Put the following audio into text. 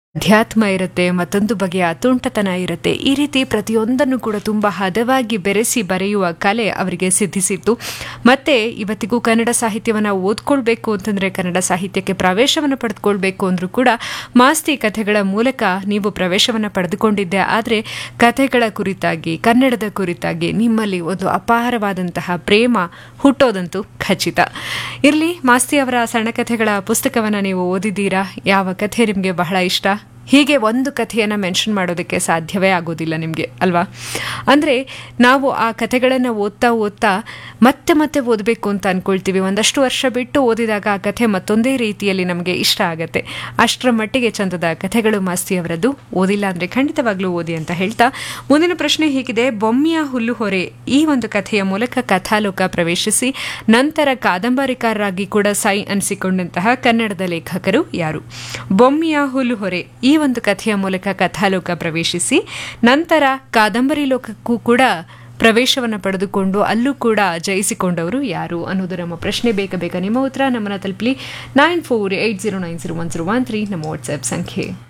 ಅಧ್ಯಾತ್ಮ ಇರುತ್ತೆ ಮತ್ತೊಂದು ಬಗೆಯ ತುಂಟತನ ಇರುತ್ತೆ ಈ ರೀತಿ ಪ್ರತಿಯೊಂದನ್ನು ಕೂಡ ತುಂಬ ಹದವಾಗಿ ಬೆರೆಸಿ ಬರೆಯುವ ಕಲೆ ಅವರಿಗೆ ಸಿದ್ಧಿಸಿತ್ತು ಮತ್ತೆ ಇವತ್ತಿಗೂ ಕನ್ನಡ ಸಾಹಿತ್ಯವನ್ನು ಓದ್ಕೊಳ್ಬೇಕು ಅಂತಂದರೆ ಕನ್ನಡ ಸಾಹಿತ್ಯಕ್ಕೆ ಪ್ರವೇಶವನ್ನು ಪಡೆದುಕೊಳ್ಬೇಕು ಅಂದರೂ ಕೂಡ ಮಾಸ್ತಿ ಕಥೆಗಳ ಮೂಲಕ ನೀವು ಪ್ರವೇಶವನ್ನು ಪಡೆದುಕೊಂಡಿದ್ದೆ ಆದರೆ ಕಥೆಗಳ ಕುರಿತಾಗಿ ಕನ್ನಡದ ಕುರಿತಾಗಿ ನಿಮ್ಮಲ್ಲಿ ಒಂದು ಅಪಾರವಾದಂತಹ ಪ್ರೇಮ ಹುಟ್ಟೋದಂತೂ ಖಚಿತ ಇರಲಿ ಮಾಸ್ತಿ ಅವರ ಸಣ್ಣ ಕಥೆಗಳ ಪುಸ್ತಕವನ್ನು ನೀವು ಓದಿದ್ದೀರಾ ಯಾವ ಕಥೆ ನಿಮಗೆ ಬಹಳ ಇಷ್ಟ ಹೀಗೆ ಒಂದು ಕಥೆಯನ್ನು ಮೆನ್ಷನ್ ಮಾಡೋದಕ್ಕೆ ಸಾಧ್ಯವೇ ಆಗೋದಿಲ್ಲ ನಿಮಗೆ ಅಲ್ವಾ ಅಂದರೆ ನಾವು ಆ ಕಥೆಗಳನ್ನು ಓದ್ತಾ ಓದ್ತಾ ಮತ್ತೆ ಮತ್ತೆ ಓದಬೇಕು ಅಂತ ಅಂದ್ಕೊಳ್ತೀವಿ ಒಂದಷ್ಟು ವರ್ಷ ಬಿಟ್ಟು ಓದಿದಾಗ ಆ ಕಥೆ ಮತ್ತೊಂದೇ ರೀತಿಯಲ್ಲಿ ನಮಗೆ ಇಷ್ಟ ಆಗುತ್ತೆ ಅಷ್ಟರ ಮಟ್ಟಿಗೆ ಚಂದದ ಕಥೆಗಳು ಮಾಸ್ತಿ ಅವರದ್ದು ಓದಿಲ್ಲ ಅಂದರೆ ಖಂಡಿತವಾಗ್ಲೂ ಓದಿ ಅಂತ ಹೇಳ್ತಾ ಮುಂದಿನ ಪ್ರಶ್ನೆ ಹೀಗಿದೆ ಬೊಮ್ಮಿಯ ಹುಲ್ಲು ಹೊರೆ ಈ ಒಂದು ಕಥೆಯ ಮೂಲಕ ಕಥಾಲೋಕ ಪ್ರವೇಶಿಸಿ ನಂತರ ಕಾದಂಬರಿಕಾರರಾಗಿ ಕೂಡ ಸೈ ಅನಿಸಿಕೊಂಡಂತಹ ಕನ್ನಡದ ಲೇಖಕರು ಯಾರು ಬೊಮ್ಮಿಯ ಹುಲ್ಲು ಹೊರೆ ಈ ಒಂದು ಕಥೆಯ ಮೂಲಕ ಕಥಾಲೋಕ ಪ್ರವೇಶಿಸಿ ನಂತರ ಕಾದಂಬರಿ ಲೋಕಕ್ಕೂ ಕೂಡ ಪ್ರವೇಶವನ್ನು ಪಡೆದುಕೊಂಡು ಅಲ್ಲೂ ಕೂಡ ಜಯಿಸಿಕೊಂಡವರು ಯಾರು ಅನ್ನೋದು ನಮ್ಮ ಪ್ರಶ್ನೆ ಬೇಗ ಬೇಗ ನಿಮ್ಮ ಉತ್ತರ ನಮ್ಮನ್ನ ತಲುಪಲಿ nine four eight zero nine zero one zero one three ನಮ್ಮ ವಾಟ್ಸ್ಆ್ಯಪ್ ಸಂಖ್ಯೆ